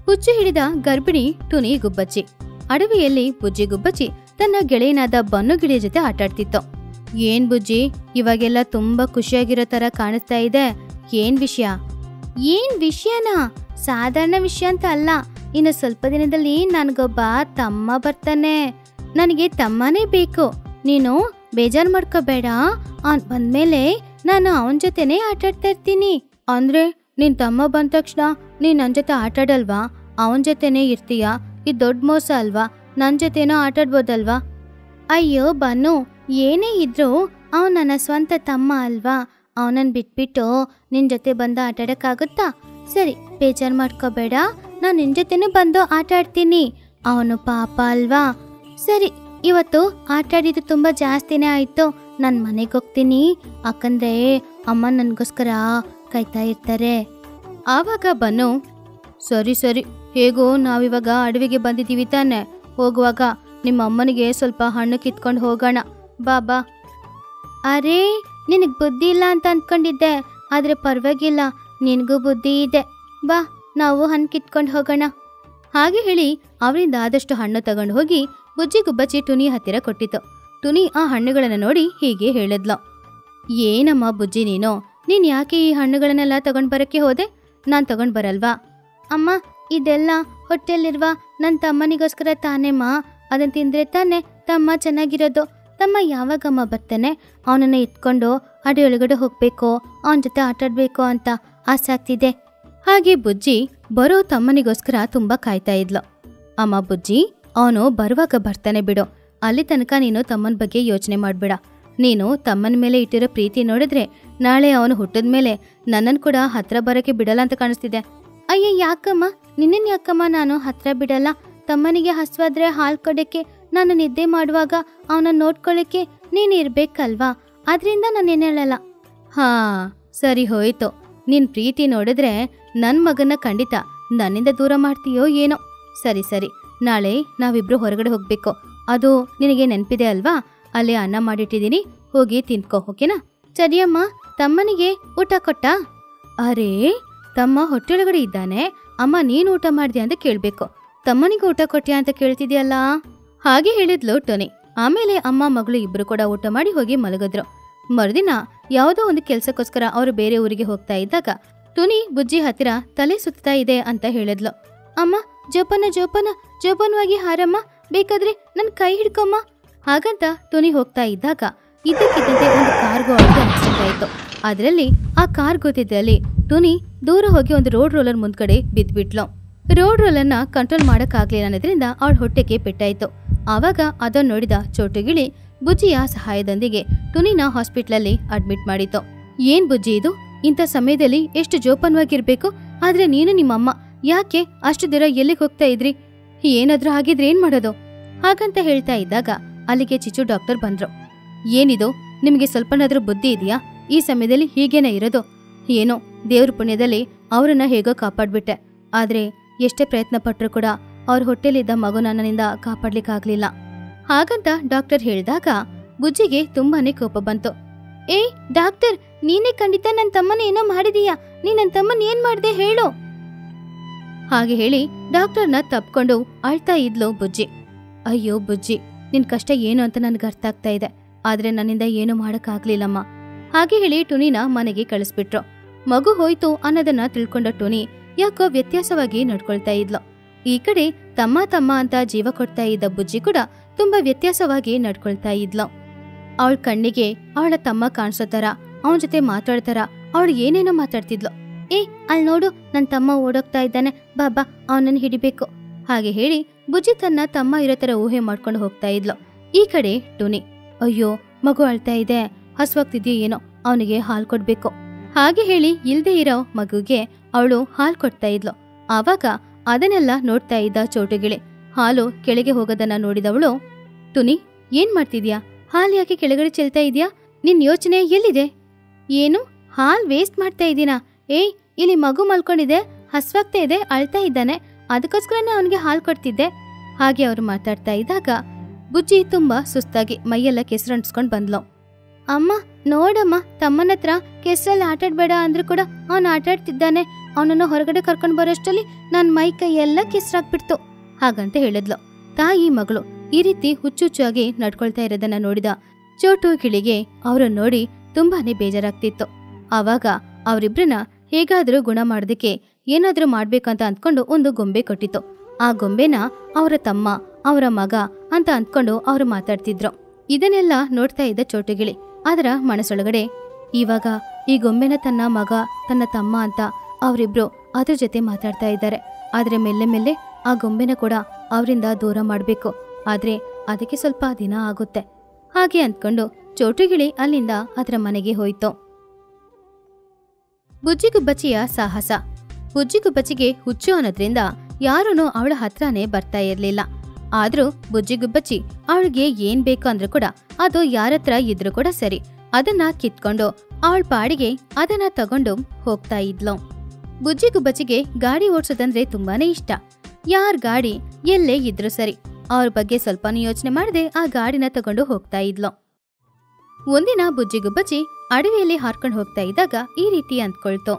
ಹುಚ್ಚು ಹಿಡಿದ ಗರ್ಭಿಣಿ ಟುನಿ ಗುಬ್ಬಚ್ಚಿ ಅಡವಿಯಲ್ಲಿ ಬುಜ್ಜಿ ಗುಬ್ಬಚ್ಚಿ ತನ್ನ ಗೆಳೆಯನಾದ ಬನ್ನು ಗಿಳಿಯ ಜೊತೆ ಆಟಾಡ್ತಿತ್ತು ಏನ್ ಬುಜ್ಜಿ ಇವಾಗೆಲ್ಲ ತುಂಬಾ ಖುಷಿಯಾಗಿರೋ ತರ ಕಾಣಿಸ್ತಾ ಇದೆ ಏನ್ ವಿಷಯ ಏನ್ ವಿಷಯನಾ ಸಾಧಾರಣ ವಿಷಯ ಅಂತ ಅಲ್ಲ ಇನ್ನು ಸ್ವಲ್ಪ ದಿನದಲ್ಲಿ ನನ್ಗೊಬ್ಬ ತಮ್ಮ ಬರ್ತಾನೆ ನನಗೆ ತಮ್ಮನೇ ಬೇಕು ನೀನು ಬೇಜಾರ್ ಮಾಡ್ಕೋಬೇಡ ಅವ್ನ್ ಬಂದ್ಮೇಲೆ ನಾನು ಅವನ ಜೊತೆನೇ ಆಟಾಡ್ತಾ ಇರ್ತೀನಿ ಅಂದ್ರೆ ನಿನ್ ತಮ್ಮ ಬಂದ ತಕ್ಷಣ ನೀನ್ ನನ್ ಜೊತೆ ಆಟಾಡಲ್ವಾ ಅವನ ಜೊತೆನೇ ಇರ್ತೀಯ ಇದು ದೊಡ್ಡ ಮೋಸ ಅಲ್ವಾ ನನ್ ಜೊತೆನೋ ಆಟಾಡ್ಬೋದಲ್ವಾ ಅಯ್ಯೋ ಬನ್ನು ಏನೇ ಇದ್ರೂ ಅವನ್ ನನ್ನ ಸ್ವಂತ ತಮ್ಮ ಅಲ್ವಾ ಅವನನ್ನ ಬಿಟ್ಬಿಟ್ಟು ನಿನ್ ಜೊತೆ ಬಂದು ಆಟಾಡಕ್ಕಾಗುತ್ತಾ ಸರಿ ಬೇಜಾರ್ ಮಾಡ್ಕೋಬೇಡ ನಾನು ನಿನ್ ಜೊತೆನೇ ಬಂದು ಆಟ ಆಡ್ತೀನಿ ಅವನು ಪಾಪ ಅಲ್ವಾ ಸರಿ ಇವತ್ತು ಆಟಾಡಿದ್ದು ತುಂಬಾ ಜಾಸ್ತಿನೇ ಆಯ್ತು ನಾನು ಮನೆಗೆ ಹೋಗ್ತೀನಿ ಯಾಕಂದ್ರೆ ಅಮ್ಮ ನನಗೋಸ್ಕರ ಕಾಯ್ತಾ ಇರ್ತಾರೆ ಆವಾಗ ಬನ್ನು ಸರಿ ಸರಿ ಹೇಗೋ ನಾವಿವಾಗ ಅಡವಿಗೆ ಬಂದಿದ್ದೀವಿ ತಾನೆ ಹೋಗುವಾಗ ನಿಮ್ಮ ಅಮ್ಮನಿಗೆ ಸ್ವಲ್ಪ ಹಣ್ಣು ಕಿತ್ಕೊಂಡು ಹೋಗೋಣ ಬಾ ಬಾ ಅರೇ ನಿನಗೆ ಬುದ್ಧಿ ಇಲ್ಲ ಅಂತ ಅಂದ್ಕೊಂಡಿದ್ದೆ ಆದರೆ ಪರವಾಗಿಲ್ಲ ನಿನಗೂ ಬುದ್ಧಿ ಇದೆ ಬಾ ನಾವು ಹಣ್ಣು ಕಿತ್ಕೊಂಡು ಹೋಗೋಣ ಹಾಗೆ ಹೇಳಿ ಅವರಿಂದ ಆದಷ್ಟು ಹಣ್ಣು ತಗೊಂಡು ಹೋಗಿ ಬುಜ್ಜಿ ಗುಬ್ಬಚ್ಚಿ ಟುನಿ ಹತ್ತಿರ ಕೊಟ್ಟಿತು ಟುನಿ ಆ ಹಣ್ಣುಗಳನ್ನು ನೋಡಿ ಹೀಗೆ ಹೇಳಿದ್ಲು ಏನಮ್ಮ ಬುಜ್ಜಿ ನೀನು ನೀನ್ ಯಾಕೆ ಈ ಹಣ್ಣುಗಳನ್ನೆಲ್ಲ ತಗೊಂಡ್ ಬರಕ್ಕೆ ಹೋದೆ ನಾನ್ ತಗೊಂಡ್ ಬರಲ್ವಾ ಅಮ್ಮ ಇದೆಲ್ಲ ಹೊಟ್ಟೆಲಿರುವ ನನ್ನ ತಮ್ಮನಿಗೋಸ್ಕರ ತಾನೇಮ್ಮ ಅದನ್ನ ತಿಂದ್ರೆ ತಾನೇ ತಮ್ಮ ಚೆನ್ನಾಗಿರೋದು ತಮ್ಮ ಯಾವಾಗಮ್ಮ ಬರ್ತಾನೆ ಅವನನ್ನ ಎತ್ಕೊಂಡು ಅಡಿ ಒಳಗಡೆ ಹೋಗ್ಬೇಕು ಅವನ ಜೊತೆ ಆಟಾಡ್ಬೇಕು ಅಂತ ಆಸೆ ಆಗ್ತಿದೆ ಹಾಗೆ ಬುಜ್ಜಿ ಬರೋ ತಮ್ಮನಿಗೋಸ್ಕರ ತುಂಬಾ ಕಾಯ್ತಾ ಇದ್ಲು ಅಮ್ಮ ಬುಜ್ಜಿ ಅವನು ಬರುವಾಗ ಬರ್ತಾನೆ ಬಿಡು ಅಲ್ಲಿ ತನಕ ನೀನು ತಮ್ಮನ ಬಗ್ಗೆ ಯೋಚನೆ ಮಾಡ್ಬೇಡ ನೀನು ತಮ್ಮನ ಮೇಲೆ ಇಟ್ಟಿರೋ ಪ್ರೀತಿ ನೋಡಿದ್ರೆ ನಾಳೆ ಅವನು ಹುಟ್ಟಿದ ಮೇಲೆ ನನ್ನನ್ನು ಕೂಡ ಹತ್ರ ಬರೋಕೆ ಬಿಡಲ್ಲ ಅಂತ ಕಾಣಿಸ್ತಿದೆ ಅಯ್ಯ ಯಾಕಮ್ಮ ನಿನ್ನನ್ ಯಾಕಮ್ಮ ನಾನು ಹತ್ರ ಬಿಡಲ್ಲ ತಮ್ಮನಿಗೆ ಹಸ್ವಾದ್ರೆ ಹಾಲು ಕೊಡಕ್ಕೆ ನಾನು ನಿದ್ದೆ ಮಾಡುವಾಗ ಅವನ ನೋಡ್ಕೊಳ್ಳಿಕ್ಕೆ ನೀನು ಇರ್ಬೇಕಲ್ವಾ ಅದರಿಂದ ನಾನು ಏನು ಹೇಳಲ್ಲ ಹಾ ಸರಿ ಹೋಯ್ತು ನಿನ್ ಪ್ರೀತಿ ನೋಡಿದ್ರೆ ನನ್ ಮಗನ ಖಂಡಿತ ನನ್ನಿಂದ ದೂರ ಮಾಡ್ತೀಯೋ ಏನೋ ಸರಿ ಸರಿ ನಾಳೆ ನಾವಿಬ್ರು ಹೊರಗಡೆ ಹೋಗ್ಬೇಕು ಅದು ನಿನಗೆ ನೆನಪಿದೆ ಅಲ್ವಾ ಅಲ್ಲಿ ಅನ್ನ ಮಾಡಿಟ್ಟಿದ್ದೀನಿ ಹೋಗಿ ತಿನ್ಕೋ ಓಕೆನಾ ಸರಿಯಮ್ಮ ತಮ್ಮನಿಗೆ ಊಟ ಕೊಟ್ಟ ಅರೇ ತಮ್ಮ ಹೊಟ್ಟೆಯೊಳಗಡೆ ಇದ್ದಾನೆ ಅಮ್ಮ ನೀನು ಊಟ ಮಾಡಿದ್ಯಾ ಅಂತ ಕೇಳ್ಬೇಕು ತಮ್ಮನಿಗೆ ಊಟ ಕೊಟ್ಯಾ ಅಂತ ಕೇಳ್ತಿದ್ಯಲ್ಲ ಹಾಗೆ ಹೇಳಿದ್ಲು ಟೊನಿ ಆಮೇಲೆ ಅಮ್ಮ ಮಗಳು ಇಬ್ರು ಕೂಡ ಊಟ ಮಾಡಿ ಹೋಗಿ ಮಲಗಿದ್ರು ಮರುದಿನ ಯಾವುದೋ ಒಂದು ಕೆಲ್ಸಕ್ಕೋಸ್ಕರ ಅವರು ಬೇರೆ ಊರಿಗೆ ಹೋಗ್ತಾ ಇದ್ದಾಗ ಟುನಿ ಬುಜ್ಜಿ ಹತ್ತಿರ ತಲೆ ಸುತ್ತಾ ಇದೆ ಅಂತ ಹೇಳಿದ್ಲು ಅಮ್ಮ ಜೋಪಾನ ಜೋಪಾನ ಜೋಪಾನವಾಗಿ ಹಾರಮ್ಮ ಬೇಕಾದ್ರೆ ನನ್ ಕೈ ಹಿಡ್ಕೊಮ್ಮ ಹಾಗಂತ ಟುನಿ ಹೋಗ್ತಾ ಇದ್ದಾಗ ಇದ್ದಕ್ಕಿದ್ದಂತೆ ಒಂದು ಕಾರ್ಗೋ ಆಗಿ ಆಕ್ಸಿಡೆಂಟ್ ಆಯ್ತು ಅದರಲ್ಲಿ ಆ ಕಾರ್ ಗೊತ್ತಿದ್ದಲ್ಲಿ ಟುನಿ ದೂರ ಹೋಗಿ ಒಂದು ರೋಡ್ ರೋಲರ್ ಮುಂದ್ಗಡೆ ಬಿದ್ಬಿಟ್ಲು ರೋಡ್ ರೋಲರ್ನ ಕಂಟ್ರೋಲ್ ಮಾಡಕ್ಕಾಗ್ಲಿಲ್ಲ ಅನ್ನೋದ್ರಿಂದ ಅವಳ ಹೊಟ್ಟೆಗೆ ಪೆಟ್ಟಾಯ್ತು ಆವಾಗ ಅದನ್ನ ನೋಡಿದ ಚೋಟುಗಿಳಿ ಬುಜ್ಜಿಯ ಸಹಾಯದೊಂದಿಗೆ ಟುನಿನ ಹಾಸ್ಪಿಟ್ಲಲ್ಲಿ ಅಡ್ಮಿಟ್ ಮಾಡಿತು ಏನ್ ಬುಜ್ಜಿ ಇದು ಇಂಥ ಸಮಯದಲ್ಲಿ ಎಷ್ಟು ಜೋಪಾನವಾಗಿರ್ಬೇಕು ಆದ್ರೆ ನೀನು ನಿಮ್ಮಮ್ಮ ಯಾಕೆ ಅಷ್ಟು ದೂರ ಎಲ್ಲಿಗೆ ಹೋಗ್ತಾ ಇದ್ರಿ ಏನಾದ್ರೂ ಆಗಿದ್ರೆ ಏನ್ ಮಾಡೋದು ಹಾಗಂತ ಹೇಳ್ತಾ ಇದ್ದಾಗ ಅಲ್ಲಿಗೆ ಚಿಚ್ಚು ಡಾಕ್ಟರ್ ಬಂದ್ರು ಏನಿದು ನಿಮಗೆ ಸ್ವಲ್ಪನಾದ್ರೂ ಬುದ್ಧಿ ಇದೆಯಾ ಈ ಸಮಯದಲ್ಲಿ ಹೀಗೇನೆ ಇರೋದು ಏನೋ ದೇವ್ರ ಪುಣ್ಯದಲ್ಲಿ ಅವರನ್ನ ಹೇಗೋ ಕಾಪಾಡ್ಬಿಟ್ಟೆ ಆದ್ರೆ ಎಷ್ಟೇ ಪ್ರಯತ್ನ ಪಟ್ಟರು ಕೂಡ ಅವ್ರ ಹೊಟ್ಟೆಲಿದ್ದ ಮಗು ನನ್ನಿಂದ ಕಾಪಾಡ್ಲಿಕ್ಕಾಗ್ಲಿಲ್ಲ ಹಾಗಂತ ಡಾಕ್ಟರ್ ಹೇಳಿದಾಗ ಬುಜ್ಜಿಗೆ ತುಂಬಾನೇ ಕೋಪ ಬಂತು ಏ ಡಾಕ್ಟರ್ ನೀನೇ ಖಂಡಿತ ನನ್ನ ತಮ್ಮನ ಏನೋ ಮಾಡಿದೀಯಾ ನೀ ನನ್ನ ತಮ್ಮನ್ ಏನ್ ಮಾಡ್ದೆ ಹೇಳು ಹಾಗೆ ಹೇಳಿ ಡಾಕ್ಟರ್ನ ತಪ್ಕೊಂಡು ಅಳ್ತಾ ಇದ್ಲು ಬುಜ್ಜಿ ಅಯ್ಯೋ ಬುಜ್ಜಿ ನಿನ್ ಕಷ್ಟ ಏನು ಅಂತ ನನ್ಗೆ ಅರ್ಥ ಆಗ್ತಾ ಇದೆ ಆದ್ರೆ ನನ್ನಿಂದ ಏನು ಮಾಡಕ್ಕಾಗ್ಲಿಲ್ಲಮ್ಮ ಹಾಗೆ ಹೇಳಿ ಟುನಿನ ಮನೆಗೆ ಕಳಿಸ್ಬಿಟ್ರು ಮಗು ಹೋಯ್ತು ಅನ್ನೋದನ್ನ ತಿಳ್ಕೊಂಡ ಟುನಿ ಯಾಕೋ ವ್ಯತ್ಯಾಸವಾಗಿ ನಡ್ಕೊಳ್ತಾ ಇದ್ಲು ಈ ಕಡೆ ತಮ್ಮ ತಮ್ಮ ಅಂತ ಜೀವ ಕೊಡ್ತಾ ಇದ್ದ ಬುಜ್ಜಿ ಕೂಡ ತುಂಬಾ ವ್ಯತ್ಯಾಸವಾಗಿ ನಡ್ಕೊಳ್ತಾ ಇದ್ಲು ಅವಳ ಕಣ್ಣಿಗೆ ಅವಳ ತಮ್ಮ ಕಾಣಿಸೋ ತರ ಅವನ ಜೊತೆ ಮಾತಾಡ್ತಾರ ಅವಳು ಏನೇನೋ ಮಾತಾಡ್ತಿದ್ಲು ಏ ಅಲ್ಲಿ ನೋಡು ನನ್ನ ತಮ್ಮ ಓಡೋಗ್ತಾ ಇದ್ದಾನೆ ಬಾಬಾ ಅವನನ್ನ ಹಿಡಿಬೇಕು ಹಾಗೆ ಹೇಳಿ ಬುಜ್ಜಿ ತನ್ನ ತಮ್ಮ ಇರೋ ತರ ಊಹೆ ಮಾಡ್ಕೊಂಡು ಹೋಗ್ತಾ ಇದ್ಲು ಈ ಕಡೆ ಟುನಿ ಅಯ್ಯೋ ಮಗು ಅಳ್ತಾ ಇದೆ ಹಸುವಾಗ್ತಿದ್ಯೋ ಏನೋ ಅವನಿಗೆ ಹಾಲ್ ಕೊಡ್ಬೇಕು ಹಾಗೆ ಹೇಳಿ ಇಲ್ದೇ ಇರೋ ಮಗುಗೆ ಅವಳು ಹಾಲ್ ಕೊಡ್ತಾ ಇದ್ಲು ಆವಾಗ ಅದನ್ನೆಲ್ಲ ನೋಡ್ತಾ ಇದ್ದ ಚೋಟುಗಿಳಿ ಹಾಲು ಕೆಳಗೆ ಹೋಗೋದನ್ನ ನೋಡಿದವಳು ಟುನಿ ಏನ್ ಮಾಡ್ತಿದ್ಯಾ ಹಾಲ್ ಯಾಕೆ ಕೆಳಗಡೆ ಚೆಲ್ತಾ ಇದೀಯಾ ನಿನ್ ಯೋಚನೆ ಎಲ್ಲಿದೆ ಏನು ಹಾಲ್ ವೇಸ್ಟ್ ಮಾಡ್ತಾ ಇದ್ದೀನಾ ಏಯ್ ಇಲ್ಲಿ ಮಗು ಮಲ್ಕೊಂಡಿದೆ ಹಸ್ವಾಗ್ತಾ ಇದೆ ಅಳ್ತಾ ಇದ್ದಾನೆ ಅದಕ್ಕೋಸ್ಕರನೇ ಅವನಿಗೆ ಹಾಲ್ ಕೊಡ್ತಿದ್ದೆ ಹಾಗೆ ಅವ್ರು ಮಾತಾಡ್ತಾ ಇದ್ದಾಗ ಬುಜ್ಜಿ ತುಂಬಾ ಸುಸ್ತಾಗಿ ಮೈಯೆಲ್ಲ ಕೆಸರು ಅಂಟ್ಸ್ಕೊಂಡ್ ಬಂದ್ಲು ಅಮ್ಮ ನೋಡಮ್ಮ ತಮ್ಮನ ಹತ್ರ ಕೆಸರಲ್ಲಿ ಆಟಾಡ್ಬೇಡ ಅಂದ್ರೂ ಕೂಡ ಅವನು ಆಟಾಡ್ತಿದ್ದಾನೆ ಅವನನ್ನು ಹೊರಗಡೆ ಕರ್ಕೊಂಡು ಬರೋಷ್ಟರಲ್ಲಿ ನನ್ನ ಮೈ ಕೈ ಎಲ್ಲ ಕಿಸ್ರಾಗ್ಬಿಡ್ತು ಹಾಗಂತ ಹೇಳಿದ್ಲು ತಾಯಿ ಮಗಳು ಈ ರೀತಿ ಹುಚ್ಚುಚ್ಚಾಗಿ ನಡ್ಕೊಳ್ತಾ ಇರೋದನ್ನ ನೋಡಿದ ಚೋಟು ಗಿಳಿಗೆ ಅವ್ರನ್ನ ನೋಡಿ ತುಂಬಾನೇ ಬೇಜಾರಾಗ್ತಿತ್ತು ಆವಾಗ ಅವರಿಬ್ರನ್ನ ಹೇಗಾದ್ರೂ ಗುಣ ಮಾಡೋದಕ್ಕೆ ಏನಾದ್ರೂ ಮಾಡ್ಬೇಕಂತ ಅಂದ್ಕೊಂಡು ಒಂದು ಗೊಂಬೆ ಕೊಟ್ಟಿತ್ತು ಆ ಗೊಂಬೆನ ಅವರ ತಮ್ಮ ಅವರ ಮಗ ಅಂತ ಅಂದ್ಕೊಂಡು ಅವ್ರು ಮಾತಾಡ್ತಿದ್ರು ಇದನ್ನೆಲ್ಲ ನೋಡ್ತಾ ಇದ್ದ ಚೋಟುಗಿಳಿ ಅದರ ಮನಸ್ಸೊಳಗಡೆ ಇವಾಗ ಈ ಗೊಂಬೆನ ತನ್ನ ಮಗ ತನ್ನ ತಮ್ಮ ಅಂತ ಅವರಿಬ್ರು ಅದ್ರ ಜೊತೆ ಮಾತಾಡ್ತಾ ಇದ್ದಾರೆ ಆದ್ರೆ ಮೆಲ್ಲೆ ಮೆಲ್ಲೆ ಆ ಗೊಂಬೆನ ಕೂಡ ಅವರಿಂದ ದೂರ ಮಾಡಬೇಕು ಆದ್ರೆ ಅದಕ್ಕೆ ಸ್ವಲ್ಪ ದಿನ ಆಗುತ್ತೆ ಹಾಗೆ ಅಂದ್ಕೊಂಡು ಚೋಟುಗಿಳಿ ಅಲ್ಲಿಂದ ಅದರ ಮನೆಗೆ ಹೋಯ್ತು ಬುಜ್ಜಿಗುಬ್ಬಚ್ಚಿಯ ಸಾಹಸ ಬುಜ್ಜಿಗುಬ್ಬಚ್ಚಿಗೆ ಹುಚ್ಚು ಅನ್ನೋದ್ರಿಂದ ಯಾರೂ ಅವಳ ಹತ್ರನೇ ಬರ್ತಾ ಇರ್ಲಿಲ್ಲ ಆದ್ರೂ ಬುಜ್ಜಿಗುಬ್ಬಚ್ಚಿ ಅವಳಿಗೆ ಏನ್ ಬೇಕು ಅಂದ್ರೂ ಕೂಡ ಅದು ಯಾರತ್ರ ಇದ್ರೂ ಕೂಡ ಸರಿ ಅದನ್ನ ಕಿತ್ಕೊಂಡು ಅವಳ ಪಾಡಿಗೆ ಅದನ್ನ ತಗೊಂಡು ಹೋಗ್ತಾ ಇದ್ಲು ಬುಜ್ಜಿಗುಬ್ಬಚ್ಚಿಗೆ ಗಾಡಿ ಓಡ್ಸೋದಂದ್ರೆ ತುಂಬಾನೇ ಇಷ್ಟ ಯಾರ್ ಗಾಡಿ ಎಲ್ಲೇ ಇದ್ರೂ ಸರಿ ಅವ್ರ ಬಗ್ಗೆ ಸ್ವಲ್ಪನೂ ಯೋಚನೆ ಮಾಡದೆ ಆ ಗಾಡಿನ ತಗೊಂಡು ಹೋಗ್ತಾ ಇದ್ಲು ಒಂದಿನ ಬುಜ್ಜಿಗುಬ್ಬಚ್ಚಿ ಅಡವಿಯಲ್ಲಿ ಹಾರ್ಕೊಂಡು ಹೋಗ್ತಾ ಇದ್ದಾಗ ಈ ರೀತಿ ಅಂದ್ಕೊಳ್ತು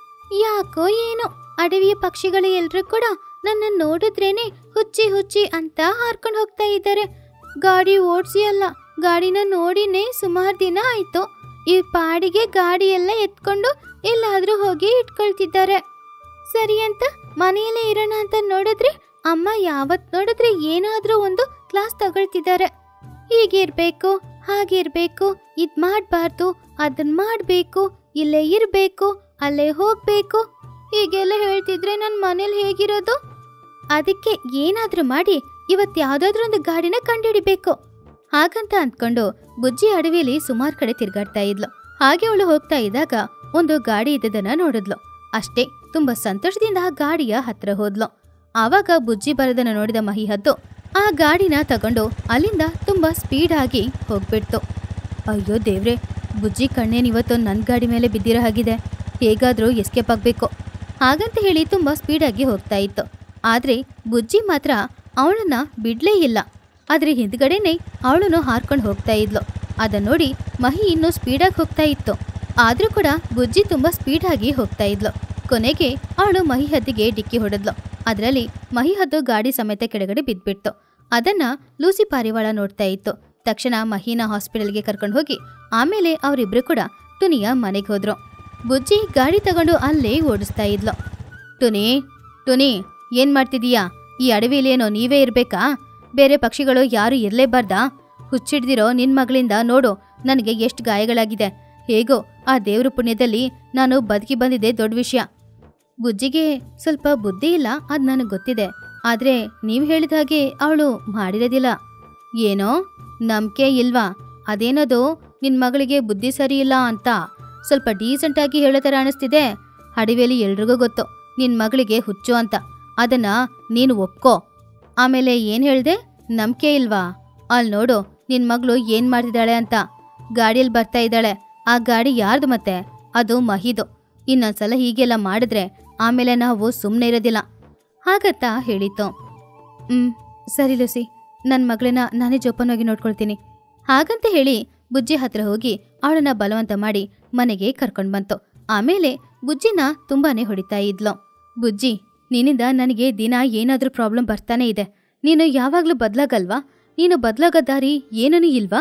ಯಾಕೋ ಏನೋ ಅಡವಿಯ ಪಕ್ಷಿಗಳು ಎಲ್ರೂ ಕೂಡ ನನ್ನ ನೋಡಿದ್ರೇನೆ ಹುಚ್ಚಿ ಹುಚ್ಚಿ ಅಂತ ಹಾರ್ಕೊಂಡು ಹೋಗ್ತಾ ಇದ್ದಾರೆ ಗಾಡಿ ಓಡ್ಸಿ ಅಲ್ಲ ಗಾಡಿನ ನೋಡಿನೇ ಸುಮಾರು ದಿನ ಆಯ್ತು ಈ ಪಾಡಿಗೆ ಗಾಡಿ ಎಲ್ಲ ಎತ್ಕೊಂಡು ಎಲ್ಲಾದ್ರೂ ಹೋಗಿ ಇಟ್ಕೊಳ್ತಿದ್ದಾರೆ ಸರಿ ಅಂತ ಮನೆಯಲ್ಲೇ ಇರೋಣ ಅಂತ ನೋಡಿದ್ರೆ ಅಮ್ಮ ಯಾವತ್ ನೋಡಿದ್ರೆ ಏನಾದ್ರೂ ಒಂದು ಕ್ಲಾಸ್ ತಗೊಳ್ತಿದ್ದಾರೆ ಹೀಗಿರ್ಬೇಕು ಹಾಗಿರ್ಬೇಕು ಇದ್ ಮಾಡ್ಬಾರ್ದು ಅದನ್ ಮಾಡ್ಬೇಕು ಇಲ್ಲೇ ಇರ್ಬೇಕು ಅಲ್ಲೇ ಹೋಗ್ಬೇಕು ಹೀಗೆಲ್ಲ ಹೇಳ್ತಿದ್ರೆ ನನ್ ಮನೇಲಿ ಹೇಗಿರೋದು ಅದಕ್ಕೆ ಏನಾದ್ರೂ ಮಾಡಿ ಇವತ್ ಯಾವ್ದಾದ್ರೂ ಒಂದು ಗಾಡಿನ ಕಂಡುಹಿಡಿಬೇಕು ಹಾಗಂತ ಅಂದ್ಕೊಂಡು ಬುಜ್ಜಿ ಅಡವಿಯಲ್ಲಿ ಸುಮಾರು ಕಡೆ ತಿರ್ಗಾಡ್ತಾ ಇದ್ಲು ಹಾಗೆ ಅವಳು ಹೋಗ್ತಾ ಇದ್ದಾಗ ಒಂದು ಗಾಡಿ ಇದ್ದದನ್ನ ನೋಡಿದ್ಲು ಅಷ್ಟೇ ತುಂಬಾ ಸಂತೋಷದಿಂದ ಆ ಗಾಡಿಯ ಹತ್ರ ಹೋದ್ಲು ಆವಾಗ ಬುಜ್ಜಿ ಬರೋದನ್ನ ನೋಡಿದ ಮಹಿ ಹದ್ದು ಆ ಗಾಡಿನ ತಗೊಂಡು ಅಲ್ಲಿಂದ ತುಂಬಾ ಸ್ಪೀಡ್ ಆಗಿ ಹೋಗ್ಬಿಡ್ತು ಅಯ್ಯೋ ದೇವ್ರೆ ಬುಜ್ಜಿ ಕಣ್ಣೇನ್ ಇವತ್ತು ನನ್ನ ಗಾಡಿ ಮೇಲೆ ಬಿದ್ದಿರೋ ಹಾಗಿದೆ ಹೇಗಾದ್ರೂ ಎಸ್ಕೇಪ್ ಆಗ್ಬೇಕು ಹಾಗಂತ ಹೇಳಿ ತುಂಬಾ ಸ್ಪೀಡಾಗಿ ಹೋಗ್ತಾ ಇತ್ತು ಆದ್ರೆ ಬುಜ್ಜಿ ಮಾತ್ರ ಅವಳನ್ನ ಬಿಡ್ಲೇ ಇಲ್ಲ ಆದ್ರೆ ಹಿಂದ್ಗಡೆನೆ ಅವಳನ್ನು ಹಾರ್ಕೊಂಡು ಹೋಗ್ತಾ ಇದ್ಲು ಅದನ್ನ ನೋಡಿ ಮಹಿ ಇನ್ನೂ ಸ್ಪೀಡಾಗಿ ಹೋಗ್ತಾ ಇತ್ತು ಆದ್ರೂ ಕೂಡ ಬುಜ್ಜಿ ತುಂಬಾ ಸ್ಪೀಡಾಗಿ ಹೋಗ್ತಾ ಇದ್ಲು ಕೊನೆಗೆ ಅವಳು ಮಹಿ ಹದ್ದಿಗೆ ಡಿಕ್ಕಿ ಹೊಡೆದ್ಲು ಅದರಲ್ಲಿ ಮಹಿ ಹದ್ದು ಗಾಡಿ ಸಮೇತ ಕೆಳಗಡೆ ಬಿದ್ಬಿಡ್ತು ಅದನ್ನ ಲೂಸಿ ಪಾರಿವಾಳ ನೋಡ್ತಾ ಇತ್ತು ತಕ್ಷಣ ಮಹಿನ ಹಾಸ್ಪಿಟಲ್ಗೆ ಕರ್ಕೊಂಡು ಹೋಗಿ ಆಮೇಲೆ ಅವರಿಬ್ರು ಕೂಡ ಟುನಿಯ ಮನೆಗೆ ಹೋದ್ರು ಬುಜ್ಜಿ ಗಾಡಿ ತಗೊಂಡು ಅಲ್ಲೇ ಓಡಿಸ್ತಾ ಇದ್ಲು ಟುನಿ ಟುನಿ ಏನ್ ಮಾಡ್ತಿದೀಯಾ ಈ ಅಡವಿಲಿ ಏನೋ ನೀವೇ ಇರ್ಬೇಕಾ ಬೇರೆ ಪಕ್ಷಿಗಳು ಯಾರು ಇರ್ಲೇಬಾರ್ದಾ ಹುಚ್ಚಿಡ್ದಿರೋ ನಿನ್ ಮಗಳಿಂದ ನೋಡು ನನಗೆ ಎಷ್ಟು ಗಾಯಗಳಾಗಿದೆ ಹೇಗೋ ಆ ದೇವ್ರ ಪುಣ್ಯದಲ್ಲಿ ನಾನು ಬದುಕಿ ಬಂದಿದ್ದೆ ದೊಡ್ಡ ವಿಷಯ ಬುಜ್ಜಿಗೆ ಸ್ವಲ್ಪ ಬುದ್ಧಿ ಇಲ್ಲ ಅದ್ ನನಗೆ ಗೊತ್ತಿದೆ ಆದ್ರೆ ನೀವು ಹೇಳಿದ ಹಾಗೆ ಅವಳು ಮಾಡಿರೋದಿಲ್ಲ ಏನೋ ನಂಬಿಕೆ ಇಲ್ವಾ ಅದೇನದು ನಿನ್ ಮಗಳಿಗೆ ಬುದ್ಧಿ ಸರಿ ಇಲ್ಲ ಅಂತ ಸ್ವಲ್ಪ ಡೀಸೆಂಟ್ ಆಗಿ ಹೇಳೋ ಥರ ಅನಿಸ್ತಿದೆ ಅಡವಿಯಲ್ಲಿ ಎಲ್ರಿಗೂ ಗೊತ್ತು ನಿನ್ ಮಗಳಿಗೆ ಹುಚ್ಚು ಅಂತ ಅದನ್ನ ನೀನು ಒಪ್ಕೋ ಆಮೇಲೆ ಏನ್ ಹೇಳ್ದೆ ನಂಬಿಕೆ ಇಲ್ವಾ ಅಲ್ಲಿ ನೋಡು ನಿನ್ ಮಗಳು ಏನ್ ಮಾಡ್ತಿದ್ದಾಳೆ ಅಂತ ಗಾಡಿಯಲ್ಲಿ ಬರ್ತಾ ಇದ್ದಾಳೆ ಆ ಗಾಡಿ ಯಾರ್ದು ಮತ್ತೆ ಅದು ಮಹಿದು ಇನ್ನೊಂದ್ಸಲ ಹೀಗೆಲ್ಲ ಮಾಡಿದ್ರೆ ಆಮೇಲೆ ನಾವು ಸುಮ್ಮನೆ ಇರೋದಿಲ್ಲ ಹಾಗತ್ತಾ ಹೇಳಿತು ಹ್ಮ್ ಸರಿ ಲೂಸಿ ನನ್ನ ಮಗಳನ್ನ ನಾನೇ ಜೋಪಾನವಾಗಿ ನೋಡ್ಕೊಳ್ತೀನಿ ಹಾಗಂತ ಹೇಳಿ ಬುಜ್ಜಿ ಹತ್ರ ಹೋಗಿ ಅವಳನ್ನ ಬಲವಂತ ಮಾಡಿ ಮನೆಗೆ ಕರ್ಕೊಂಡ್ ಬಂತು ಆಮೇಲೆ ಬುಜ್ಜಿನ ತುಂಬಾನೇ ಹೊಡಿತಾ ಇದ್ಲು ಬುಜ್ಜಿ ನಿನ್ನಿಂದ ನನಗೆ ದಿನ ಏನಾದ್ರೂ ಪ್ರಾಬ್ಲಮ್ ಬರ್ತಾನೆ ಇದೆ ನೀನು ಯಾವಾಗ್ಲೂ ಬದ್ಲಾಗಲ್ವಾ ನೀನು ಬದ್ಲಾಗೋ ದಾರಿ ಏನೂ ಇಲ್ವಾ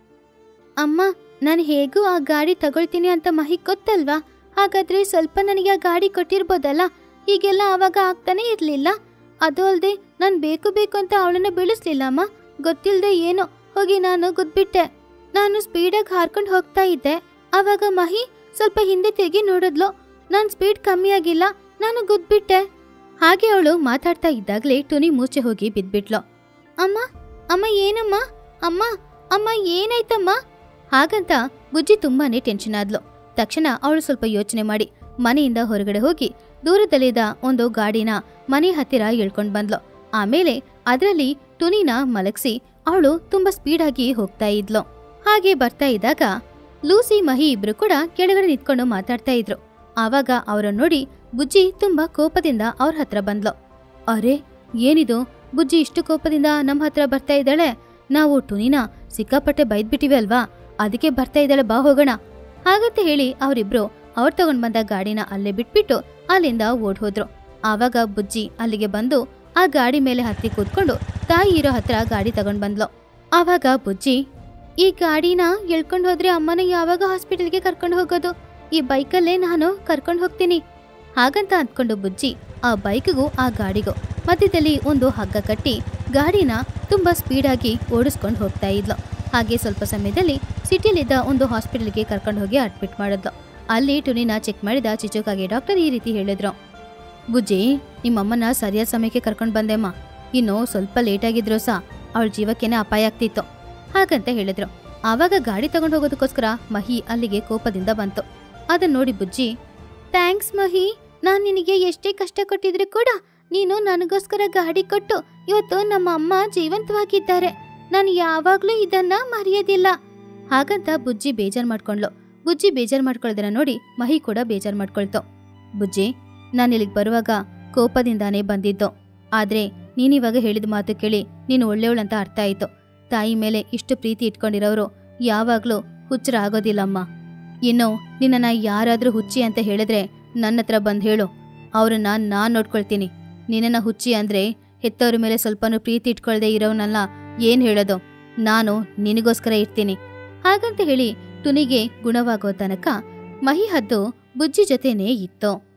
ಅಮ್ಮ ನಾನು ಹೇಗೂ ಆ ಗಾಡಿ ತಗೊಳ್ತೀನಿ ಅಂತ ಮಹಿಗ್ ಗೊತ್ತಲ್ವಾ ಹಾಗಾದ್ರೆ ಸ್ವಲ್ಪ ನನಗೆ ಆ ಗಾಡಿ ಕೊಟ್ಟಿರ್ಬೋದಲ್ಲ ಹೀಗೆಲ್ಲ ಆವಾಗ ಆಗ್ತಾನೆ ಇರ್ಲಿಲ್ಲ ಅದು ಅಲ್ದೆ ನಾನು ಬೇಕು ಬೇಕು ಅಂತ ಅವಳನ್ನ ಬೀಳಿಸ್ಲಿಲ್ಲ ಅಮ್ಮ ಗೊತ್ತಿಲ್ದೆ ಏನೋ ಹೋಗಿ ನಾನು ಗುದ್ಬಿಟ್ಟೆ ನಾನು ಸ್ಪೀಡಾಗಿ ಹಾರ್ಕೊಂಡು ಹೋಗ್ತಾ ಇದ್ದೆ ಆವಾಗ ಮಹಿ ಸ್ವಲ್ಪ ಹಿಂದೆ ತಿರುಗಿ ನೋಡಿದ್ಲು ನನ್ನ ಸ್ಪೀಡ್ ಕಮ್ಮಿ ಆಗಿಲ್ಲ ನಾನು ಗುದ್ಬಿಟ್ಟೆ ಹಾಗೆ ಅವಳು ಮಾತಾಡ್ತಾ ಇದ್ದಾಗಲೇ ಟುನಿ ಮೂಚೆ ಹೋಗಿ ಬಿದ್ಬಿಟ್ಲು ಅಮ್ಮ ಅಮ್ಮ ಏನಮ್ಮ ಅಮ್ಮ ಅಮ್ಮ ಏನಾಯ್ತಮ್ಮ ಹಾಗಂತ ಬುಜ್ಜಿ ತುಂಬಾನೇ ಟೆನ್ಷನ್ ಆದ್ಲು ತಕ್ಷಣ ಅವಳು ಸ್ವಲ್ಪ ಯೋಚನೆ ಮಾಡಿ ಮನೆಯಿಂದ ಹೊರಗಡೆ ಹೋಗಿ ದೂರದಲ್ಲಿದ್ದ ಒಂದು ಗಾಡಿನ ಮನೆ ಹತ್ತಿರ ಇಳ್ಕೊಂಡ್ ಬಂದ್ಲು ಆಮೇಲೆ ಅದರಲ್ಲಿ ಟುನಿನ ಮಲಗಿಸಿ ಅವಳು ತುಂಬಾ ಸ್ಪೀಡಾಗಿ ಹೋಗ್ತಾ ಇದ್ಲು ಹಾಗೆ ಬರ್ತಾ ಇದ್ದಾಗ ಲೂಸಿ ಮಹಿ ಇಬ್ರು ಕೂಡ ಕೆಳಗಡೆ ನಿಂತ್ಕೊಂಡು ಮಾತಾಡ್ತಾ ಇದ್ರು ಆವಾಗ ಅವರನ್ನ ನೋಡಿ ಬುಜ್ಜಿ ತುಂಬಾ ಕೋಪದಿಂದ ಅವ್ರ ಹತ್ರ ಬಂದ್ಲು ಅರೆ ಏನಿದು ಬುಜ್ಜಿ ಇಷ್ಟು ಕೋಪದಿಂದ ನಮ್ಮ ಹತ್ರ ಬರ್ತಾ ಇದ್ದಾಳೆ ನಾವು ಟುನಿನ ಸಿಕ್ಕಾಪಟ್ಟೆ ಬೈದ್ಬಿಟ್ಟಿವೆ ಅಲ್ವಾ ಅದಕ್ಕೆ ಬರ್ತಾ ಇದ್ದಾಳೆ ಬಾ ಹೋಗೋಣ ಹಾಗಂತ ಹೇಳಿ ಅವರಿಬ್ರು ಅವ್ರು ತಗೊಂಡ್ ಬಂದ ಗಾಡಿನ ಅಲ್ಲೇ ಬಿಟ್ಬಿಟ್ಟು ಅಲ್ಲಿಂದ ಓಡ್ ಹೋದ್ರು ಆವಾಗ ಬುಜ್ಜಿ ಅಲ್ಲಿಗೆ ಬಂದು ಆ ಗಾಡಿ ಮೇಲೆ ಹತ್ತಿ ಕೂತ್ಕೊಂಡು ತಾಯಿ ಇರೋ ಹತ್ರ ಗಾಡಿ ತಗೊಂಡ್ ಬಂದ್ಲು ಆವಾಗ ಬುಜ್ಜಿ ಈ ಗಾಡಿನ ಎಳ್ಕೊಂಡು ಹೋದ್ರೆ ಅಮ್ಮನ ಯಾವಾಗ ಹಾಸ್ಪಿಟಲ್ಗೆ ಕರ್ಕೊಂಡು ಹೋಗೋದು ಈ ಬೈಕಲ್ಲೇ ನಾನು ಕರ್ಕೊಂಡು ಹೋಗ್ತೀನಿ ಹಾಗಂತ ಅಂದ್ಕೊಂಡು ಬುಜ್ಜಿ ಆ ಬೈಕ್ಗೂ ಆ ಗಾಡಿಗೂ ಮಧ್ಯದಲ್ಲಿ ಒಂದು ಹಗ್ಗ ಕಟ್ಟಿ ಗಾಡಿನ ತುಂಬಾ ಸ್ಪೀಡಾಗಿ ಓಡಿಸ್ಕೊಂಡು ಹೋಗ್ತಾ ಇದ್ಲು ಹಾಗೆ ಸ್ವಲ್ಪ ಸಮಯದಲ್ಲಿ ಸಿಟಿಲಿದ್ದ ಒಂದು ಹಾಸ್ಪಿಟಲ್ಗೆ ಕರ್ಕೊಂಡು ಹೋಗಿ ಅಡ್ಮಿಟ್ ಮಾಡಿದ್ಲು ಅಲ್ಲಿ ಟುನಿನ ಚೆಕ್ ಮಾಡಿದ ಚಿಚುಕಾಗೆ ಡಾಕ್ಟರ್ ಈ ರೀತಿ ಹೇಳಿದ್ರು ಬುಜ್ಜಿ ನಿಮ್ಮಮ್ಮನ ಸರಿಯಾದ ಸಮಯಕ್ಕೆ ಕರ್ಕೊಂಡು ಬಂದೆಮ್ಮ ಇನ್ನು ಸ್ವಲ್ಪ ಲೇಟ್ ಆಗಿದ್ರು ಸಹ ಅವಳ ಜೀವಕ್ಕೇನೆ ಅಪಾಯ ಆಗ್ತಿತ್ತು ಹಾಗಂತ ಹೇಳಿದ್ರು ಆವಾಗ ಗಾಡಿ ತಗೊಂಡು ಹೋಗೋದಕ್ಕೋಸ್ಕರ ಮಹಿ ಅಲ್ಲಿಗೆ ಕೋಪದಿಂದ ಬಂತು ಅದನ್ನ ನೋಡಿ ಬುಜ್ಜಿ ಥ್ಯಾಂಕ್ಸ್ ಮಹಿ ನಾನು ನಿನಗೆ ಎಷ್ಟೇ ಕಷ್ಟ ಕೊಟ್ಟಿದ್ರು ಕೂಡ ನೀನು ನನಗೋಸ್ಕರ ಗಾಡಿ ಕೊಟ್ಟು ಇವತ್ತು ನಮ್ಮ ಅಮ್ಮ ಜೀವಂತವಾಗಿದ್ದಾರೆ ನಾನು ಯಾವಾಗ್ಲೂ ಇದನ್ನ ಮರೆಯೋದಿಲ್ಲ ಹಾಗಂತ ಬುಜ್ಜಿ ಬೇಜಾರ್ ಮಾಡ್ಕೊಂಡ್ಲು ಬುಜ್ಜಿ ಬೇಜಾರ್ ಮಾಡ್ಕೊಳ್ಳೋದನ್ನ ನೋಡಿ ಮಹಿ ಕೂಡ ಬೇಜಾರ್ ಮಾಡ್ಕೊಳ್ತು ಬುಜ್ಜಿ ನಾನು ಇಲ್ಲಿಗೆ ಬರುವಾಗ ಕೋಪದಿಂದಾನೇ ಬಂದಿದ್ದು ಆದ್ರೆ ನೀನಿವಾಗ ಹೇಳಿದ ಮಾತು ಕೇಳಿ ನೀನು ಒಳ್ಳೆಯವಳಂತ ಅರ್ಥ ಆಯ್ತು ತಾಯಿ ಮೇಲೆ ಇಷ್ಟು ಪ್ರೀತಿ ಇಟ್ಕೊಂಡಿರೋರು ಯಾವಾಗ್ಲೂ ಹುಚ್ಚರ ಆಗೋದಿಲ್ಲಮ್ಮ ಇನ್ನು ನಿನ್ನನ್ನ ಯಾರಾದ್ರೂ ಹುಚ್ಚಿ ಅಂತ ಹೇಳಿದ್ರೆ ನನ್ನ ಹತ್ರ ಬಂದು ಹೇಳು ಅವ್ರನ್ನ ನಾನ್ ನೋಡ್ಕೊಳ್ತೀನಿ ನಿನ್ನನ್ನ ಹುಚ್ಚಿ ಅಂದ್ರೆ ಹೆತ್ತವ್ರ ಮೇಲೆ ಸ್ವಲ್ಪನೂ ಪ್ರೀತಿ ಇಟ್ಕೊಳ್ದೆ ಇರೋನಲ್ಲ ಏನ್ ಹೇಳೋದು ನಾನು ನಿನಗೋಸ್ಕರ ಇರ್ತೀನಿ ಹಾಗಂತ ಹೇಳಿ ತುನಿಗೆ ಗುಣವಾಗೋ ತನಕ ಮಹಿ ಹದ್ದು ಬುಜ್ಜಿ ಜೊತೆನೇ ಇತ್ತು